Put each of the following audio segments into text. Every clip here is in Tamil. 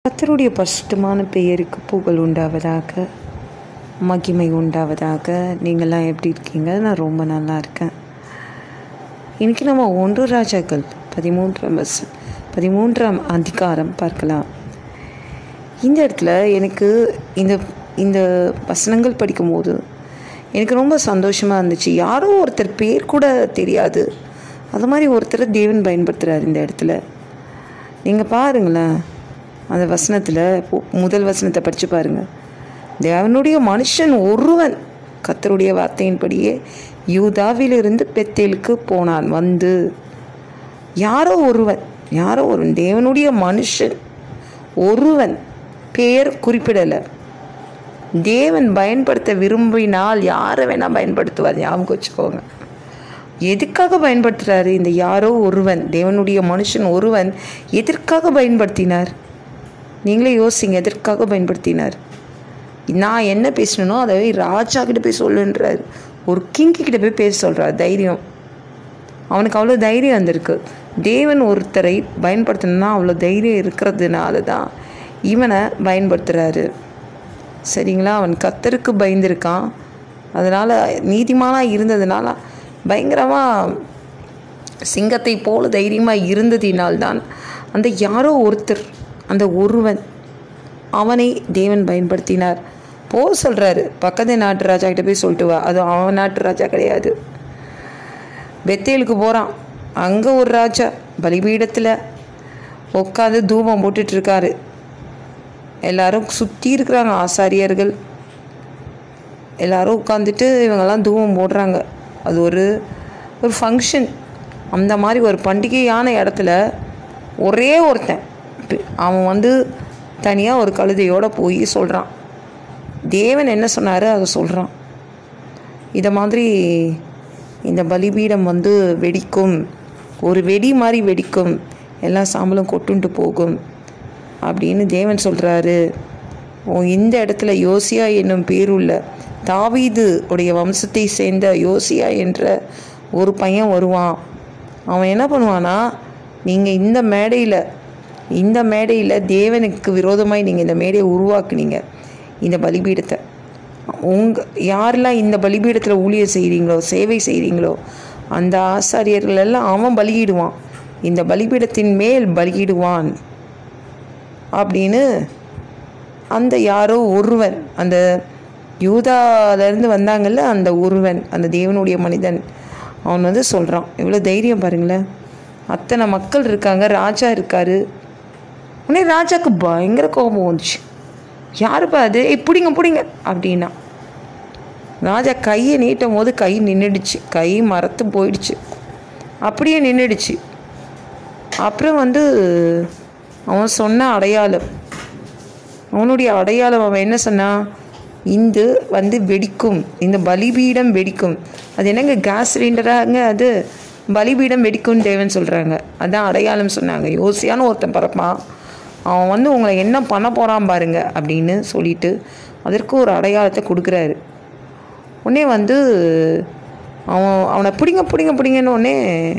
கர்த்தருடைய பரிசுத்தமான பெயருக்கு புகழ் உண்டாவதாக மகிமை உண்டாவதாக நீங்கள்லாம் எப்படி இருக்கீங்க நான் ரொம்ப நல்லா இருக்கேன் இன்றைக்கி நம்ம ஒன்று ராஜாக்கள் பதிமூன்றாம் வச பதிமூன்றாம் அதிகாரம் பார்க்கலாம் இந்த இடத்துல எனக்கு இந்த இந்த வசனங்கள் படிக்கும்போது எனக்கு ரொம்ப சந்தோஷமாக இருந்துச்சு யாரோ ஒருத்தர் பேர் கூட தெரியாது அது மாதிரி ஒருத்தரை தேவன் பயன்படுத்துகிறார் இந்த இடத்துல நீங்கள் பாருங்களேன் அந்த வசனத்தில் முதல் வசனத்தை படித்து பாருங்கள் தேவனுடைய மனுஷன் ஒருவன் கத்தருடைய வார்த்தையின்படியே யூதாவிலிருந்து பெத்தேலுக்கு போனான் வந்து யாரோ ஒருவன் யாரோ ஒருவன் தேவனுடைய மனுஷன் ஒருவன் பெயர் குறிப்பிடலை தேவன் பயன்படுத்த விரும்பினால் யாரை வேணால் பயன்படுத்துவார் ஞாபகம் வச்சுக்கோங்க எதுக்காக பயன்படுத்துகிறாரு இந்த யாரோ ஒருவன் தேவனுடைய மனுஷன் ஒருவன் எதற்காக பயன்படுத்தினார் நீங்களே யோசிங்க எதற்காக பயன்படுத்தினார் நான் என்ன பேசணுனோ அதை ராஜா கிட்ட போய் சொல்லுன்றார் ஒரு கிங்கி கிட்ட போய் பேச சொல்கிறார் தைரியம் அவனுக்கு அவ்வளோ தைரியம் வந்திருக்கு தேவன் ஒருத்தரை பயன்படுத்தணும்னா அவ்வளோ தைரியம் இருக்கிறதுனால தான் இவனை பயன்படுத்துகிறாரு சரிங்களா அவன் கத்தருக்கு பயந்துருக்கான் அதனால் நீதிமானாக இருந்ததுனால பயங்கரமாக சிங்கத்தை போல தைரியமாக இருந்ததினால்தான் அந்த யாரோ ஒருத்தர் அந்த ஒருவன் அவனை தேவன் பயன்படுத்தினார் போ சொல்கிறாரு பக்கத்து நாட்டு ராஜா கிட்ட போய் சொல்லிட்டு வா அது அவன் நாட்டு ராஜா கிடையாது பெத்தேலுக்கு போகிறான் அங்கே ஒரு ராஜா பலிபீடத்தில் உட்காந்து தூபம் போட்டுட்ருக்காரு எல்லாரும் சுற்றி இருக்கிறாங்க ஆசாரியர்கள் எல்லாரும் உட்காந்துட்டு இவங்கெல்லாம் தூபம் போடுறாங்க அது ஒரு ஒரு ஃபங்க்ஷன் அந்த மாதிரி ஒரு பண்டிகையான இடத்துல ஒரே ஒருத்தன் அவன் வந்து தனியாக ஒரு கழுதையோடு போய் சொல்கிறான் தேவன் என்ன சொன்னார் அதை சொல்கிறான் இதை மாதிரி இந்த பலிபீடம் வந்து வெடிக்கும் ஒரு வெடி மாதிரி வெடிக்கும் எல்லா சாம்பலும் கொட்டுண்டு போகும் அப்படின்னு தேவன் சொல்கிறாரு இந்த இடத்துல யோசியா என்னும் பேருள்ள தாவீது உடைய வம்சத்தை சேர்ந்த யோசியா என்ற ஒரு பையன் வருவான் அவன் என்ன பண்ணுவானா நீங்கள் இந்த மேடையில் இந்த மேடையில் தேவனுக்கு விரோதமாய் நீங்கள் இந்த மேடையை உருவாக்குனீங்க இந்த பலிபீடத்தை உங்கள் யாரெல்லாம் இந்த பலிபீடத்தில் ஊழியர் செய்கிறீங்களோ சேவை செய்கிறீங்களோ அந்த ஆசாரியர்கள் எல்லாம் அவன் பலியிடுவான் இந்த பலிபீடத்தின் மேல் பலியிடுவான் அப்படின்னு அந்த யாரோ ஒருவன் அந்த யூதாலேருந்து வந்தாங்கல்ல அந்த ஒருவன் அந்த தேவனுடைய மனிதன் அவன் வந்து சொல்கிறான் எவ்வளோ தைரியம் பாருங்களேன் அத்தனை மக்கள் இருக்காங்க ராஜா இருக்கார் உடனே ராஜாவுக்கு பயங்கர கோபம் வந்துச்சு யாருப்பா அது ஏய் பிடிங்க பிடிங்க அப்படின்னா ராஜா கையை நீட்டும் போது கை நின்றுடுச்சு கை மரத்து போயிடுச்சு அப்படியே நின்றுடுச்சு அப்புறம் வந்து அவன் சொன்ன அடையாளம் அவனுடைய அடையாளம் அவன் என்ன சொன்னான் இந்து வந்து வெடிக்கும் இந்த பலிபீடம் வெடிக்கும் அது என்னங்க கேஸ் சிலிண்டராங்க அது பலிபீடம் வெடிக்கும்னு தேவன் சொல்கிறாங்க அதான் அடையாளம் சொன்னாங்க யோசியான ஒருத்தன் பறப்பான் அவன் வந்து உங்களை என்ன பண்ண போகிறான் பாருங்க அப்படின்னு சொல்லிட்டு அதற்கு ஒரு அடையாளத்தை கொடுக்குறாரு உடனே வந்து அவன் அவனை பிடிங்க பிடிங்க பிடிங்கன்னு உடனே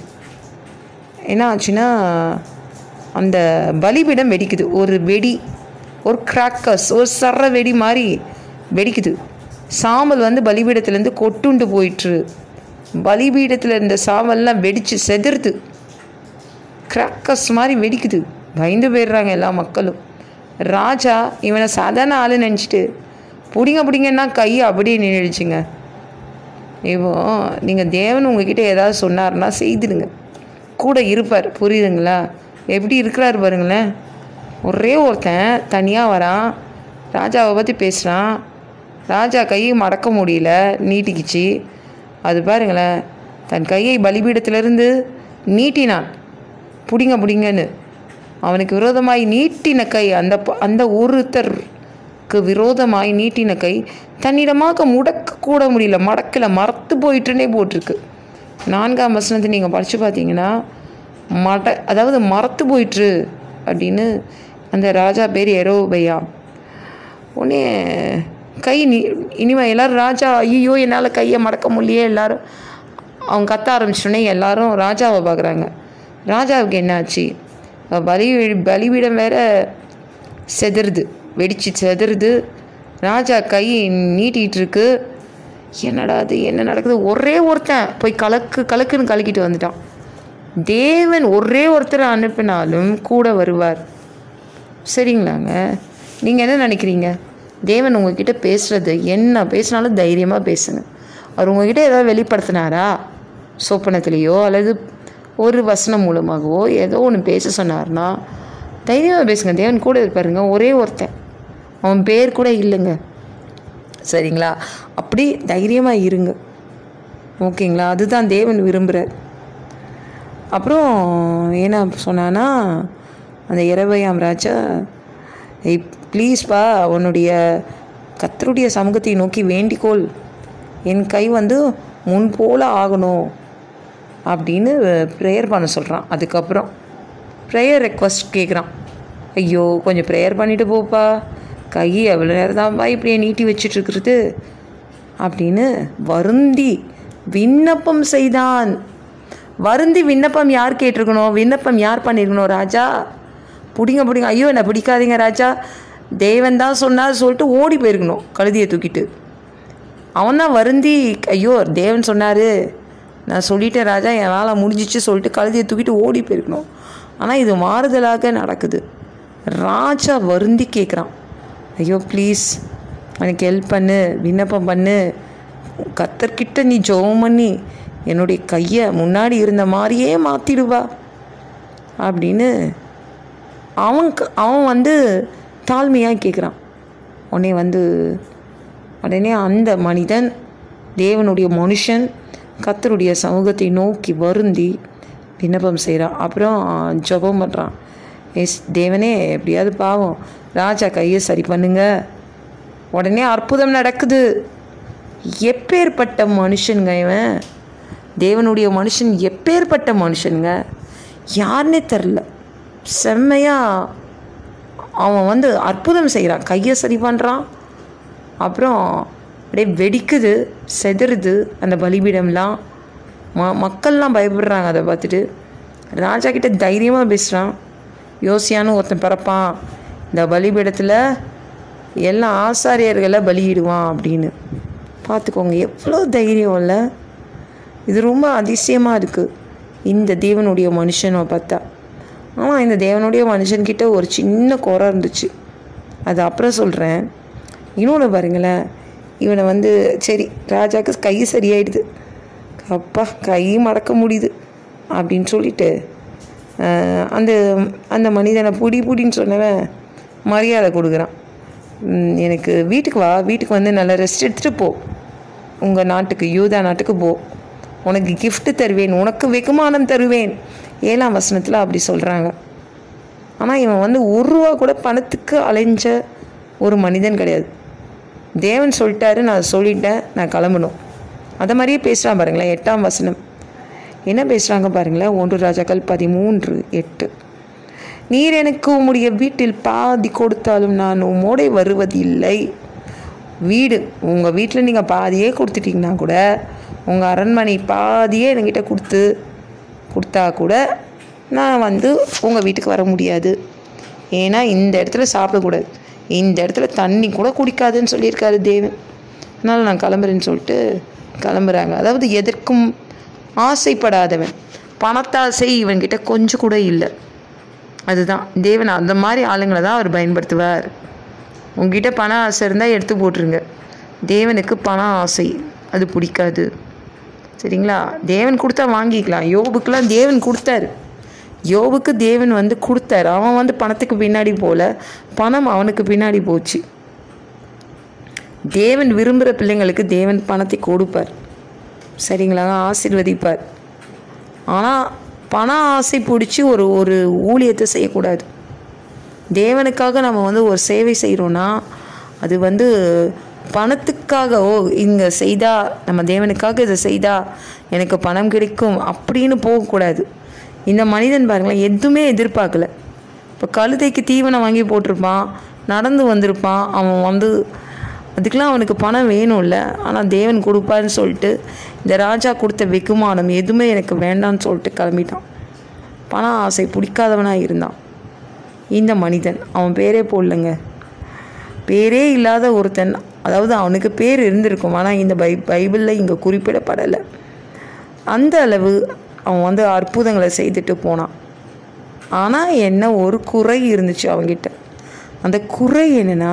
என்ன ஆச்சுன்னா அந்த பலிபீடம் வெடிக்குது ஒரு வெடி ஒரு கிராக்கர்ஸ் ஒரு சர்ற வெடி மாதிரி வெடிக்குது சாம்பல் வந்து பலிபீடத்துலேருந்து கொட்டுண்டு போயிட்டுரு பலிபீடத்தில் இருந்த சாம்பல்லாம் வெடித்து செதுருது கிராக்கர்ஸ் மாதிரி வெடிக்குது பயந்து போயிடுறாங்க எல்லா மக்களும் ராஜா இவனை சாதாரண ஆள் நினச்சிட்டு பிடிங்க பிடிங்கன்னா கை அப்படியே நின்றுடுச்சுங்க இப்போ நீங்கள் தேவன் உங்ககிட்ட ஏதாவது சொன்னார்னா செய்துடுங்க கூட இருப்பார் புரியுதுங்களா எப்படி இருக்கிறார் பாருங்களேன் ஒரே ஒருத்தன் தனியாக வரான் ராஜாவை பற்றி பேசுகிறான் ராஜா கையை மடக்க முடியல நீட்டிக்கிச்சு அது பாருங்களேன் தன் கையை பலிபீடத்திலிருந்து நீட்டினான் பிடிங்க பிடிங்கன்னு அவனுக்கு விரோதமாய் நீட்டின கை அந்த அந்த ஒருத்தருக்கு விரோதமாய் நீட்டின கை தன்னிடமாக முடக்க கூட முடியல மடக்கில் மறத்து போயிட்டுனே போட்டிருக்கு நான்காம் வசனத்தை நீங்கள் படித்து பார்த்தீங்கன்னா மட அதாவது மறத்து போயிட்டுரு அப்படின்னு அந்த ராஜா பேர் எரோபையா உடனே கை நீ இனிமேல் எல்லோரும் ராஜா ஐயோ என்னால் கையை மடக்க முடியலையே எல்லோரும் அவங்க கத்த ஆரம்பிச்சோடனே எல்லாரும் ராஜாவை பார்க்குறாங்க ராஜாவுக்கு என்னாச்சு பலி பலிபீடம் வேற செதறுது வெடிச்சு செதறுது ராஜா கை நீட்டிகிட்டு இருக்கு என்னடா அது என்ன நடக்குது ஒரே ஒருத்தன் போய் கலக்கு கலக்குன்னு கலக்கிட்டு வந்துட்டான் தேவன் ஒரே ஒருத்தரை அனுப்பினாலும் கூட வருவார் சரிங்களாங்க நீங்கள் என்ன நினைக்கிறீங்க தேவன் உங்ககிட்ட பேசுகிறது என்ன பேசினாலும் தைரியமாக பேசுங்க அவர் உங்ககிட்ட ஏதாவது வெளிப்படுத்தினாரா சொப்பனத்துலேயோ அல்லது ஒரு வசனம் மூலமாகவோ ஏதோ ஒன்று பேச சொன்னார்னா தைரியமாக பேசுங்க தேவன் கூட இருப்பாருங்க ஒரே ஒருத்தன் அவன் பேர் கூட இல்லைங்க சரிங்களா அப்படி தைரியமாக இருங்க ஓகேங்களா அதுதான் தேவன் விரும்புகிறார் அப்புறம் என்ன சொன்னான்னா அந்த இரவையாம் ராஜா ஏய் ப்ளீஸ்ப்பா உன்னுடைய கத்தருடைய சமூகத்தை நோக்கி வேண்டிக்கோள் என் கை வந்து முன் போல ஆகணும் அப்படின்னு ப்ரேயர் பண்ண சொல்கிறான் அதுக்கப்புறம் ப்ரேயர் ரெக்வஸ்ட் கேட்குறான் ஐயோ கொஞ்சம் ப்ரேயர் பண்ணிட்டு போப்பா கை எவ்வளோ நேரம் தான்ப்பா இப்படியே நீட்டி வச்சிட்ருக்கிறது அப்படின்னு வருந்தி விண்ணப்பம் செய்தான் வருந்தி விண்ணப்பம் யார் கேட்டிருக்கணும் விண்ணப்பம் யார் பண்ணியிருக்கணும் ராஜா பிடிங்க பிடிங்க ஐயோ என்னை பிடிக்காதீங்க ராஜா தேவன் தான் சொன்னார் சொல்லிட்டு ஓடி போயிருக்கணும் கழுதியை தூக்கிட்டு அவன் தான் வருந்தி ஐயோ தேவன் சொன்னார் நான் சொல்லிட்டேன் ராஜா என் வேலை முடிஞ்சிச்சு சொல்லிட்டு கழுதியை தூக்கிட்டு ஓடி போயிருக்கணும் ஆனால் இது மாறுதலாக நடக்குது ராஜா வருந்தி கேட்குறான் ஐயோ ப்ளீஸ் எனக்கு ஹெல்ப் பண்ணு விண்ணப்பம் பண்ணு கத்தர்கிட்ட நீ ஜெபம் பண்ணி என்னுடைய கையை முன்னாடி இருந்த மாதிரியே மாற்றிடுவா அப்படின்னு அவன் க- அவன் வந்து தாழ்மையாக கேட்குறான் உடனே வந்து உடனே அந்த மனிதன் தேவனுடைய மனுஷன் கத்தருடைய சமூகத்தை நோக்கி வருந்தி விண்ணப்பம் செய்கிறான் அப்புறம் ஜெபம் பண்ணுறான் எஸ் தேவனே எப்படியாவது பாவம் ராஜா கையை சரி பண்ணுங்க உடனே அற்புதம் நடக்குது எப்பேற்பட்ட மனுஷனுங்க இவன் தேவனுடைய மனுஷன் எப்பேற்பட்ட மனுஷனுங்க யாருன்னே தெரில செம்மையாக அவன் வந்து அற்புதம் செய்கிறான் கையை சரி பண்ணுறான் அப்புறம் அப்படியே வெடிக்குது செதறுது அந்த பலிபீடம்லாம் ம மக்கள்லாம் பயப்படுறாங்க அதை பார்த்துட்டு ராஜா கிட்ட தைரியமாக பேசுகிறான் யோசியான்னு ஒருத்தன் பிறப்பான் இந்த பலிபீடத்தில் எல்லா ஆசாரியர்களை பலியிடுவான் அப்படின்னு பார்த்துக்கோங்க எவ்வளோ தைரியம் இல்லை இது ரொம்ப அதிசயமாக இருக்குது இந்த தேவனுடைய மனுஷனை பார்த்தா ஆனால் இந்த தேவனுடைய மனுஷன்கிட்ட ஒரு சின்ன குறை இருந்துச்சு அது அப்புறம் சொல்கிறேன் இன்னொன்று பாருங்களேன் இவனை வந்து சரி ராஜாக்கு கை சரியாயிடுது அப்பா கை மடக்க முடியுது அப்படின்னு சொல்லிட்டு ஆஹ், அந்த அந்த மனிதனை புடி புடின்னு சொன்னவன் மரியாதை கொடுக்குறான் ம், எனக்கு வீட்டுக்கு வா வீட்டுக்கு வந்து நல்லா ரெஸ்ட் எடுத்துகிட்டு போ உங்கள் நாட்டுக்கு யூதா நாட்டுக்கு போ உனக்கு gift தருவேன் உனக்கு வெகுமானம் தருவேன் ஏழாம் வசனத்தில் அப்படி சொல்கிறாங்க ஆனால் இவன் வந்து ஒரு ரூபா கூட பணத்துக்கு அலைஞ்ச ஒரு மனிதன் கிடையாது தேவன் சொல்லிட்டாரு நான் சொல்லிட்டேன் நான் கிளம்பணும் அதை மாதிரியே பேசுகிறான் பாருங்களேன் எட்டாம் வசனம் என்ன பேசுகிறாங்க பாருங்களேன் ஒன்று ராஜாக்கள் பதிமூன்று எட்டு நீர் எனக்கு உம்முடைய வீட்டில் பாதி கொடுத்தாலும் நான் உம்மோடே வருவதில்லை வீடு உங்கள் வீட்டில் நீங்கள் பாதியே கொடுத்துட்டீங்கன்னா கூட உங்கள் அரண்மனை பாதியே என்கிட்ட கொடுத்து கொடுத்தா கூட நான் வந்து உங்கள் வீட்டுக்கு வர முடியாது ஏன்னா இந்த இடத்துல சாப்பிடக்கூடாது இந்த இடத்துல தண்ணி கூட குடிக்காதுன்னு சொல்லியிருக்காரு தேவன் அதனால் நான் கிளம்புறேன்னு சொல்லிட்டு கிளம்புறாங்க அதாவது எதற்கும் ஆசைப்படாதவன் பணத்தாசை இவன்கிட்ட கொஞ்சம் கூட இல்லை அதுதான் தேவன் அந்த மாதிரி ஆளுங்களை தான் அவர் பயன்படுத்துவார் உங்ககிட்ட பண ஆசை இருந்தால் எடுத்து போட்டுருங்க தேவனுக்கு பண ஆசை அது பிடிக்காது சரிங்களா தேவன் கொடுத்தா வாங்கிக்கலாம் யோபுக்கெலாம் தேவன் கொடுத்தாரு யோபுக்கு தேவன் வந்து கொடுத்தாரு அவன் வந்து பணத்துக்கு பின்னாடி போல பணம் அவனுக்கு பின்னாடி போச்சு தேவன் விரும்புகிற பிள்ளைங்களுக்கு தேவன் பணத்தை கொடுப்பார் சரிங்களா ஆசீர்வதிப்பார் ஆனால் பண ஆசை பிடிச்சி ஒரு ஒரு ஊழியத்தை செய்யக்கூடாது தேவனுக்காக நம்ம வந்து ஒரு சேவை செய்கிறோன்னா அது வந்து பணத்துக்காக ஓ இங்கே செய்தா நம்ம தேவனுக்காக இதை செய்தா எனக்கு பணம் கிடைக்கும் அப்படின்னு போகக்கூடாது இந்த மனிதன் பாருங்களேன் எதுவுமே எதிர்பார்க்கல இப்போ கழுதைக்கு தீவனம் வாங்கி போட்டிருப்பான் நடந்து வந்திருப்பான் அவன் வந்து அதுக்கெலாம் அவனுக்கு பணம் வேணும்ல ஆனால் தேவன் கொடுப்பாருன்னு சொல்லிட்டு இந்த ராஜா கொடுத்த வெகுமானம் எதுவுமே எனக்கு வேண்டாம்னு சொல்லிட்டு கிளம்பிட்டான் பண ஆசை பிடிக்காதவனாக இருந்தான் இந்த மனிதன் அவன் பேரே போடலங்க பேரே இல்லாத ஒருத்தன் அதாவது அவனுக்கு பேர் இருந்திருக்கும் ஆனால் இந்த பை பைபிளில் இங்கே குறிப்பிடப்படலை அந்த அளவு அவன் வந்து அற்புதங்களை செய்துட்டு போனான் ஆனால் என்ன ஒரு குறை இருந்துச்சு அவங்கிட்ட அந்த குறை என்னென்னா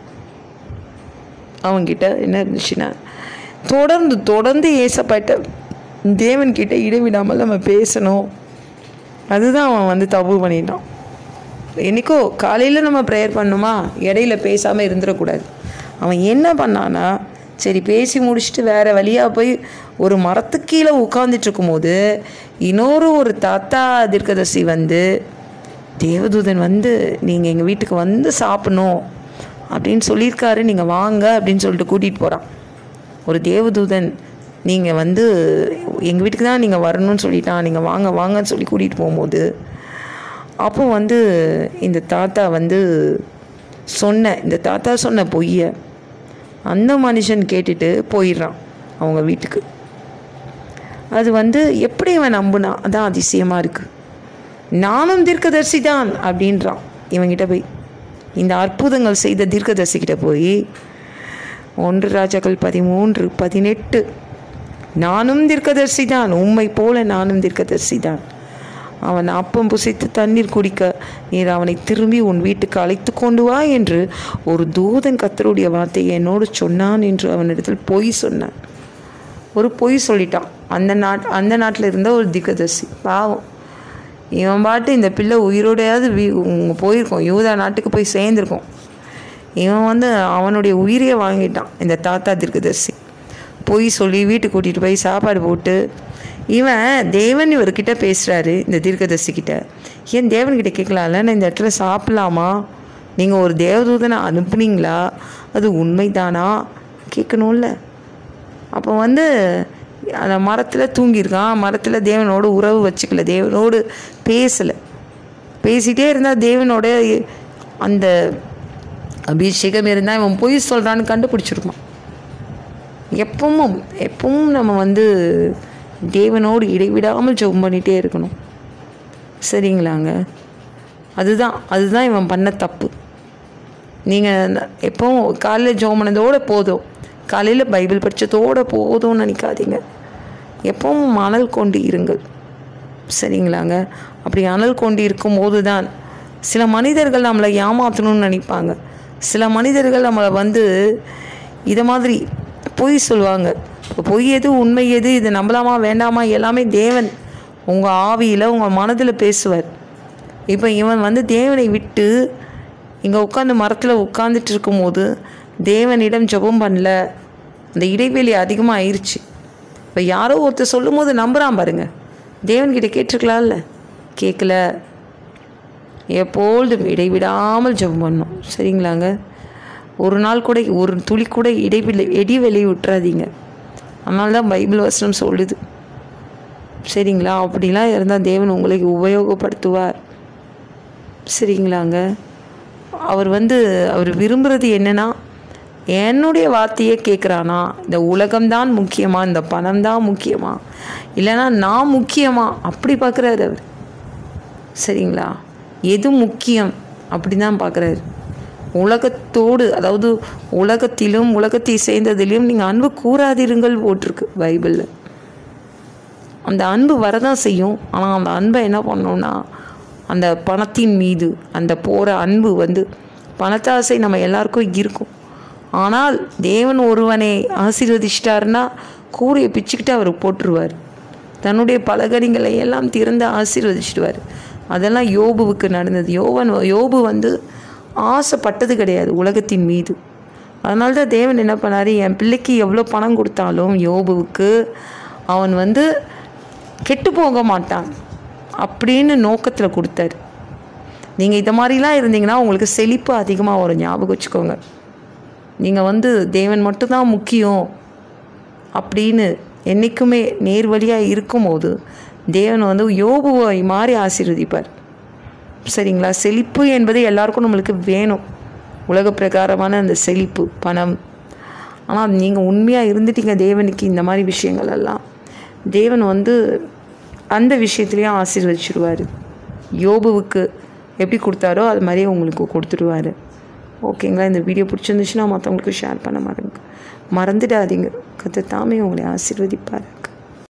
அவங்கிட்ட என்ன இருந்துச்சுன்னா தொடர்ந்து தொடர்ந்து ஏசப்பட்ட தேவன்கிட்ட இடைவிடாமல் நம்ம பேசணும் அதுதான் அவன் வந்து தப்பு பண்ணிட்டான் என்னைக்கோ காலையில் நம்ம ப்ரேயர் பண்ணுமா இடையில பேசாமல் இருந்துடக்கூடாது அவன் என்ன பண்ணான்னா சரி பேசி முடிச்சுட்டு வேறு வழியாக போய் ஒரு மரத்துக்கு கீழே உட்காந்துட்டு இருக்கும்போது இன்னொரு ஒரு தாத்தா தீர்க்கதர்சி வந்து தேவதூதன் வந்து நீங்கள் எங்கள் வீட்டுக்கு வந்து சாப்பிடணும் அப்படின்னு சொல்லியிருக்காரு நீங்கள் வாங்க அப்படின்னு சொல்லிட்டு கூட்டிகிட்டு போகிறான் ஒரு தேவதூதன் நீங்கள் வந்து எங்கள் வீட்டுக்கு தான் நீங்கள் வரணும்னு சொல்லிட்டான் நீங்கள் வாங்க வாங்கன்னு சொல்லி கூட்டிகிட்டு போகும்போது அப்போ வந்து இந்த தாத்தா வந்து சொன்ன இந்த தாத்தா சொன்ன பொய்யை அந்த மனுஷன் கேட்டுட்டு போயிடுறான் அவங்க வீட்டுக்கு அது வந்து எப்படி அவன் நம்புனா அதான் அதிசயமாக இருக்குது நானும் தீர்க்கதரிசி தான் அப்படின்றான் இவங்கிட்ட போய் இந்த அற்புதங்கள் செய்த தீர்க்கதரிசிக்கிட்ட போய் ஒன்று ராஜாக்கள் பதிமூன்று பதினெட்டு நானும் தீர்க்கதரிசி தான் உண்மை போல நானும் தீர்க்கதரிசி தான் அவன் அப்பம் புசித்து தண்ணீர் குடிக்க நீர் அவனை திரும்பி உன் வீட்டுக்கு அழைத்து கொண்டு வா என்று ஒரு தூதன் கத்தருடைய வார்த்தையை என்னோடு சொன்னான் என்று அவனிடத்தில் பொய் சொன்னான் ஒரு பொய் சொல்லிட்டான் அந்த நாட் அந்த நாட்டில் இருந்த ஒரு திக்கதர்சி பாவம் இவன் பாட்டு இந்த பிள்ளை உயிரோடையாவது வீ உங்க போயிருக்கோம் யூதா நாட்டுக்கு போய் சேர்ந்துருக்கோம் இவன் வந்து அவனுடைய உயிரையே வாங்கிட்டான் இந்த தாத்தா தீர்க்கதரிசி பொய் சொல்லி வீட்டுக்கு கூட்டிகிட்டு போய் சாப்பாடு போட்டு இவன் தேவன் இவர்கிட்ட பேசுகிறாரு இந்த தீர்க்கதரிசிக்கிட்ட ஏன் தேவன்கிட்ட கேட்கலாம்ல நான் இந்த இடத்துல சாப்பிட்லாமா நீங்கள் ஒரு தேவதூதனை அனுப்புனீங்களா அது உண்மைதானா கேட்கணும்ல அப்போ வந்து அந்த மரத்தில் தூங்கியிருக்கான் மரத்தில் தேவனோடு உறவு வச்சுக்கல தேவனோடு பேசலை பேசிகிட்டே இருந்தால் தேவனோட அந்த அபிஷேகம் இருந்தால் இவன் பொய் சொல்கிறான்னு கண்டுபிடிச்சிருப்பான் எப்பவும் எப்பவும் நம்ம வந்து தேவனோடு இடைவிடாமல் ஜெபம் பண்ணிகிட்டே இருக்கணும் சரிங்களாங்க அதுதான் அதுதான் இவன் பண்ண தப்பு நீங்கள் எப்பவும் காலையில் ஜெபம் பண்ணதோட போதும் காலையில் பைபிள் படித்ததோட போதும்னு நினைக்காதீங்க எப்பவும் அனல் கொண்டு இருங்கள் சரிங்களாங்க அப்படி அனல் கொண்டு இருக்கும்போது தான் சில மனிதர்கள் நம்மளை ஏமாற்றணும்னு நினைப்பாங்க சில மனிதர்கள் நம்மளை வந்து இதை மாதிரி பொய் சொல்லுவாங்க இப்போ பொய் எது உண்மை எது இது நம்பலாமா வேண்டாமா எல்லாமே தேவன் உங்கள் ஆவியில் உங்கள் மனதில் பேசுவார் இப்போ இவன் வந்து தேவனை விட்டு இங்கே உட்காந்து மரத்தில் உட்காந்துட்டு இருக்கும்போது தேவனிடம் ஜெபம் பண்ணல அந்த இடைவெளி அதிகமாக ஆயிடுச்சு இப்போ யாரோ ஒருத்தர் சொல்லும் போது நம்புகிறான் பாருங்க தேவன்கிட்ட கேட்டிருக்கலாம்ல கேட்கல எப்பொழுதும் இடைவிடாமல் ஜெபம் பண்ணணும் சரிங்களாங்க ஒரு நாள் கூட ஒரு துளி கூட இடைவெளி இடைவெளி விட்டுறாதீங்க அதனால தான் பைபிள் வசனம் சொல்லுது சரிங்களா அப்படிலாம் இருந்தால் தேவன் உங்களை உபயோகப்படுத்துவார் சரிங்களாங்க அவர் வந்து அவர் விரும்புகிறது என்னன்னா என்னுடைய வார்த்தையே கேட்குறானா இந்த உலகம்தான் முக்கியமா இந்த பணம் தான் முக்கியமா இல்லைன்னா நான் முக்கியமா அப்படி பார்க்குறாரு அவர் சரிங்களா எது முக்கியம் அப்படி தான் பார்க்குறாரு உலகத்தோடு அதாவது உலகத்திலும் உலகத்தை சேர்ந்ததிலும் நீங்கள் அன்பு கூறாதிருங்கள் போட்டிருக்கு பைபிளில் அந்த அன்பு வரதான் செய்யும் ஆனால் அந்த அன்பை என்ன பண்ணோம்னா அந்த பணத்தின் மீது அந்த போகிற அன்பு வந்து பணத்தாசை நம்ம எல்லாருக்கும் இருக்கும் ஆனால் தேவன் ஒருவனை ஆசீர்வதிச்சிட்டாருன்னா கூரையை பிச்சுக்கிட்டு அவர் போட்டுருவார் தன்னுடைய பலகணிகளை எல்லாம் திறந்து ஆசீர்வதிச்சிடுவார் அதெல்லாம் யோபுவுக்கு நடந்தது யோவன் யோபு வந்து ஆசைப்பட்டது கிடையாது உலகத்தின் மீது அதனால தான் தேவன் என்ன பண்ணார் என் பிள்ளைக்கு எவ்வளோ பணம் கொடுத்தாலும் யோபுவுக்கு அவன் வந்து கெட்டு போக மாட்டான் அப்படின்னு நோக்கத்தில் கொடுத்தாரு நீங்கள் இதை மாதிரிலாம் இருந்தீங்கன்னா உங்களுக்கு செழிப்பு அதிகமாக வரும் ஞாபகம் வச்சுக்கோங்க நீங்கள் வந்து தேவன் மட்டும்தான் முக்கியம் அப்படின்னு என்றைக்குமே நேர் வழியாக இருக்கும்போது தேவன் வந்து யோபுவை மாதிரி ஆசீர்வதிப்பார் சரிங்களா செழிப்பு என்பது எல்லாருக்கும் நம்மளுக்கு வேணும் உலக பிரகாரமான அந்த செழிப்பு பணம் ஆனால் நீங்கள் உண்மையாக இருந்துட்டீங்க தேவனுக்கு இந்த மாதிரி விஷயங்கள் எல்லாம் தேவன் வந்து அந்த விஷயத்துலேயும் ஆசீர்வதிச்சிடுவார் யோபுவுக்கு எப்படி கொடுத்தாரோ அது மாதிரியே உங்களுக்கு கொடுத்துருவாரு ஓகேங்களா இந்த வீடியோ பிடிச்சிருந்துச்சுன்னா மற்றவங்களுக்கு ஷேர் பண்ண மறங்க மறந்துடாதீங்க கத்த தாமே உங்களை ஆசீர்வதிப்பார்